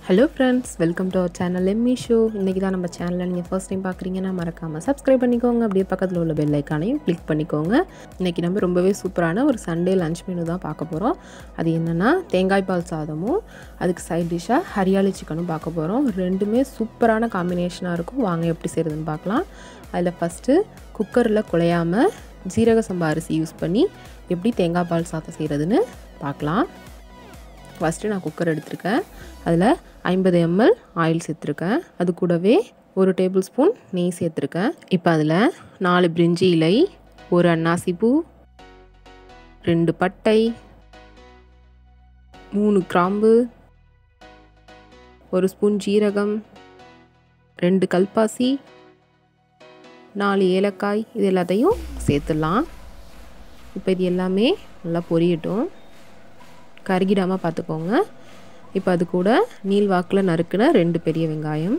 hello friends welcome to our channel Emmy show இன்றைக்கி தான் நம்ம சேனலில் நீங்கள் ஃபர்ஸ்ட் டைம் பார்க்குறீங்கன்னா மறக்காமல் சப்ஸ்கிரைப் பண்ணிக்கோங்க அப்படியே பக்கத்தில் உள்ள பெல் ஐக்கானையும் கிளிக் பண்ணிக்கோங்க இன்றைக்கி நம்ம ரொம்பவே சூப்பரான ஒரு சண்டே லஞ்ச் மெனு தான் பார்க்க போகிறோம் அது என்னென்னா தேங்காய் பால் சாதமும் அதுக்கு சைட் டிஷ்ஷாக ஹரியாலி சிக்கனும் பார்க்க போகிறோம் ரெண்டுமே சூப்பரான காம்பினேஷனாக இருக்கும் வாங்க எப்படி செய்கிறதுன்னு பார்க்கலாம் அதில் ஃபஸ்ட்டு குக்கரில் குழையாமல் ஜீரக சம்பா அரிசி யூஸ் பண்ணி எப்படி தேங்காய் பால் சாதம் செய்கிறதுன்னு பார்க்கலாம் ஃபஸ்ட்டு நான் குக்கர் எடுத்திருக்கேன் அதில் ஐம்பது எம்எல் ஆயில் சேர்த்துருக்கேன் அது கூடவே ஒரு டேபிள் ஸ்பூன் நெய் சேர்த்துருக்கேன் இப்போ அதில் நாலு பிரிஞ்சி இலை ஒரு அன்னாசி பூ ரெண்டு பட்டை மூணு கிராம்பு ஒரு ஸ்பூன் ஜீரகம் ரெண்டு கல்பாசி நாலு ஏலக்காய் இது எல்லாத்தையும் சேர்த்துடலாம் இப்போ இது எல்லாமே நல்லா பொரியட்டும் கருகிடாமல் பார்த்துக்கோங்க இப்போ அது கூட நீல் வாக்கில் நறுக்கின ரெண்டு பெரிய வெங்காயம்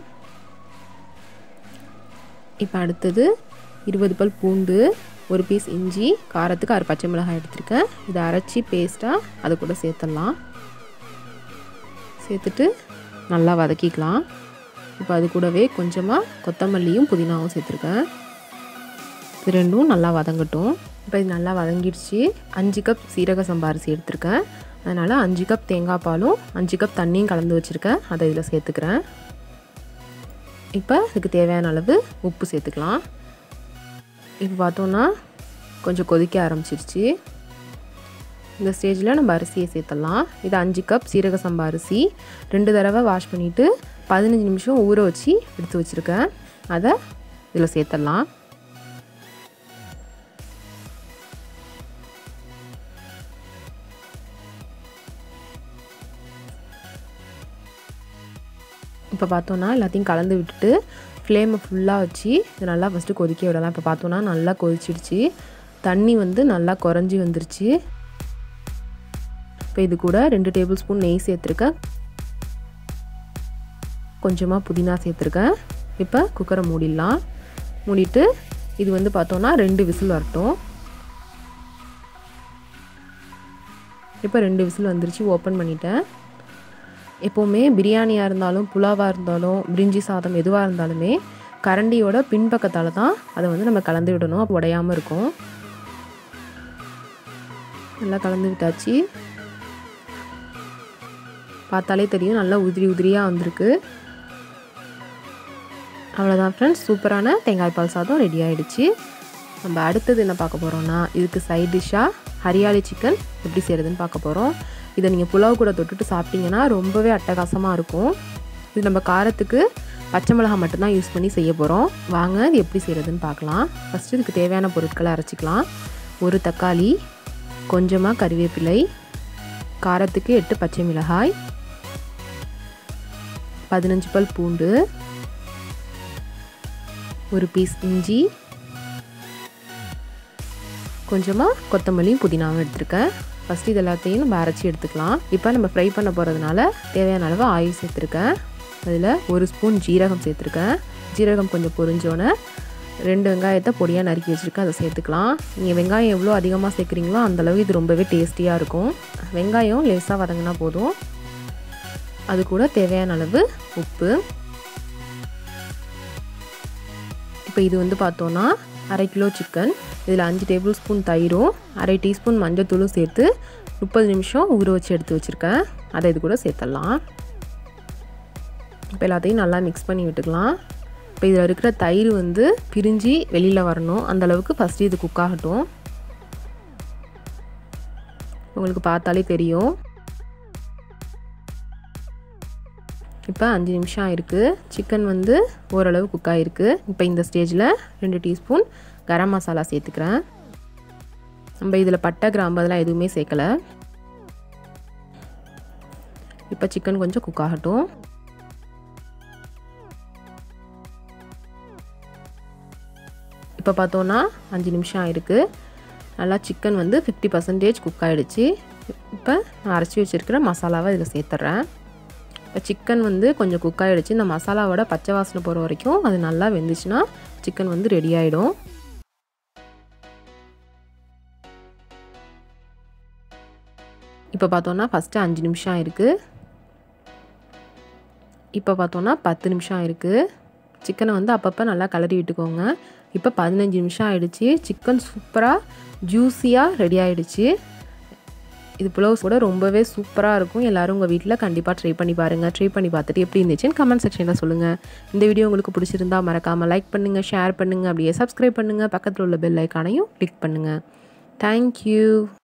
இப்போ அடுத்தது இருபது பல் பூண்டு ஒரு பீஸ் இஞ்சி காரத்துக்கு ஆறு பச்சை மிளகாய் எடுத்திருக்கேன் இதை அரைச்சி பேஸ்ட்டாக அது கூட சேர்த்துடலாம் சேர்த்துட்டு நல்லா வதக்கிக்கலாம் இப்போ அது கூடவே கொஞ்சமாக கொத்தமல்லியும் புதினாவும் சேர்த்துருக்கேன் இது ரெண்டும் நல்லா வதங்கட்டும் இப்போ இது நல்லா வதங்கிடுச்சு அஞ்சு கப் சீரக சம்பா அரிசி எடுத்திருக்கேன் அதனால் அஞ்சு கப் தேங்காய் பாலும் அஞ்சு கப் தண்ணியும் கலந்து வச்சுருக்கேன் அதை இதில் சேர்த்துக்கிறேன் இப்போ இதுக்கு தேவையான அளவு உப்பு சேர்த்துக்கலாம் இப்போ பார்த்தோன்னா கொஞ்சம் கொதிக்க ஆரம்பிச்சிருச்சு இந்த ஸ்டேஜில் நம்ம அரிசியை சேர்த்துடலாம் இது அஞ்சு கப் சீரக சம்பா அரிசி ரெண்டு தடவை வாஷ் பண்ணிவிட்டு பதினஞ்சு நிமிஷம் ஊற வச்சு எடுத்து வச்சுருக்கேன் அதை இதில் சேர்த்துடலாம் இப்போ பார்த்தோன்னா எல்லாத்தையும் கலந்து விட்டுட்டு ஃப்ளேமை ஃபுல்லாக வச்சு இது நல்லா ஃபஸ்ட்டு கொதிக்க விடலாம் இப்போ பார்த்தோன்னா நல்லா கொதிச்சிடுச்சு தண்ணி வந்து நல்லா குறைஞ்சி வந்துருச்சு இப்போ இது கூட ரெண்டு டேபிள் ஸ்பூன் நெய் சேர்த்துருக்கேன் கொஞ்சமாக புதினா சேர்த்துருக்கேன் இப்போ குக்கரை மூடிடலாம் மூடிட்டு இது வந்து பார்த்தோன்னா ரெண்டு விசில் வரட்டும் இப்போ ரெண்டு விசில் வந்துருச்சு ஓப்பன் பண்ணிட்டேன் எப்போவுமே பிரியாணியாக இருந்தாலும் புலாவாக இருந்தாலும் பிரிஞ்சி சாதம் எதுவாக இருந்தாலுமே கரண்டியோட பின்பக்கத்தால் தான் அதை வந்து நம்ம கலந்து விடணும் அப்போ உடையாமல் இருக்கும் நல்லா கலந்து விட்டாச்சு பார்த்தாலே தெரியும் நல்லா உதிரி உதிரியாக வந்திருக்கு அவ்வளோதான் ஃப்ரெண்ட்ஸ் சூப்பரான தேங்காய் பால் சாதம் ரெடி ஆகிடுச்சு நம்ம அடுத்தது என்ன பார்க்க போகிறோம்னா இதுக்கு சைட் டிஷ்ஷாக ஹரியாலி சிக்கன் எப்படி செய்கிறதுன்னு பார்க்க போகிறோம் இதை நீங்கள் புலாவ் கூட தொட்டுட்டு சாப்பிட்டீங்கன்னா ரொம்பவே அட்டகாசமாக இருக்கும் இது நம்ம காரத்துக்கு பச்சை மிளகாய் மட்டும்தான் யூஸ் பண்ணி செய்ய போகிறோம் வாங்க இது எப்படி செய்கிறதுன்னு பார்க்கலாம் ஃபஸ்ட்டு இதுக்கு தேவையான பொருட்களை அரைச்சிக்கலாம் ஒரு தக்காளி கொஞ்சமாக கறிவேப்பிலை காரத்துக்கு எட்டு பச்சை மிளகாய் பதினஞ்சு பல் பூண்டு ஒரு பீஸ் இஞ்சி கொஞ்சமாக கொத்தமல்லியும் புதினாவும் எடுத்திருக்கேன் ஃபஸ்ட்டு இது எல்லாத்தையும் நம்ம அரைச்சி எடுத்துக்கலாம் இப்போ நம்ம ஃப்ரை பண்ண போகிறதுனால தேவையான அளவு ஆயில் சேர்த்துருக்கேன் அதில் ஒரு ஸ்பூன் ஜீரகம் சேர்த்துருக்கேன் ஜீரகம் கொஞ்சம் பொரிஞ்சோன்னே ரெண்டு வெங்காயத்தை பொடியாக நறுக்கி வச்சுருக்கேன் அதை சேர்த்துக்கலாம் நீங்கள் வெங்காயம் எவ்வளோ அதிகமாக சேர்க்குறீங்களோ அந்தளவு இது ரொம்பவே டேஸ்டியாக இருக்கும் வெங்காயம் லேசாக வதங்கினா போதும் அது கூட தேவையான அளவு உப்பு இப்போ இது வந்து பார்த்தோன்னா அரை கிலோ சிக்கன் இதில் அஞ்சு டேபிள் ஸ்பூன் தயிரும் அரை டீஸ்பூன் மஞ்சத்தூளும் சேர்த்து முப்பது நிமிஷம் ஊற வச்சு எடுத்து வச்சுருக்கேன் அதை இது கூட சேர்த்துடலாம் இப்போ எல்லாத்தையும் நல்லா மிக்ஸ் பண்ணி விட்டுக்கலாம் இப்போ இதில் இருக்கிற தயிர் வந்து பிரிஞ்சு வெளியில் வரணும் அந்தளவுக்கு ஃபஸ்ட்டு இது குக் ஆகட்டும் உங்களுக்கு பார்த்தாலே தெரியும் இப்போ அஞ்சு நிமிஷம் ஆயிருக்கு சிக்கன் வந்து ஓரளவு குக் ஆகிருக்கு இப்போ இந்த ஸ்டேஜில் ரெண்டு டீஸ்பூன் கரம் மசாலா சேர்த்துக்கிறேன் நம்ம இதில் பட்டை கிராம்பு அதெல்லாம் எதுவுமே சேர்க்கலை இப்போ சிக்கன் கொஞ்சம் குக் ஆகட்டும் இப்போ பார்த்தோன்னா அஞ்சு நிமிஷம் ஆயிருக்கு நல்லா சிக்கன் வந்து ஃபிஃப்டி பர்சன்டேஜ் குக் ஆகிடுச்சு இப்போ நான் அரைச்சி வச்சுருக்கிற மசாலாவை இதில் சேர்த்துட்றேன் இப்போ சிக்கன் வந்து கொஞ்சம் குக் ஆகிடுச்சு இந்த மசாலாவோட பச்சை வாசனை போகிற வரைக்கும் அது நல்லா வெந்துச்சுன்னா சிக்கன் வந்து ரெடி ஆகிடும் இப்போ பார்த்தோன்னா ஃபஸ்ட்டு அஞ்சு நிமிஷம் ஆயிருக்கு இப்போ பார்த்தோன்னா பத்து நிமிஷம் ஆயிருக்கு சிக்கனை வந்து அப்பப்போ நல்லா கலரி விட்டுக்கோங்க இப்போ பதினஞ்சு நிமிஷம் ஆயிடுச்சு சிக்கன் சூப்பராக ஜூஸியாக ரெடி ஆயிடுச்சு இது புலவ்ஸ் கூட ரொம்பவே சூப்பராக இருக்கும் எல்லோரும் உங்கள் வீட்டில் கண்டிப்பாக ட்ரை பண்ணி பாருங்கள் ட்ரை பண்ணி பார்த்துட்டு எப்படி இருந்துச்சுன்னு கமெண்ட் செக்ஷனில் சொல்லுங்கள் இந்த வீடியோ உங்களுக்கு பிடிச்சிருந்தா மறக்காமல் லைக் பண்ணுங்கள் ஷேர் பண்ணுங்கள் அப்படியே சப்ஸ்கிரைப் பண்ணுங்கள் பக்கத்தில் உள்ள பெல் ஐக்கானையும் கிளிக் பண்ணுங்கள் தேங்க்யூ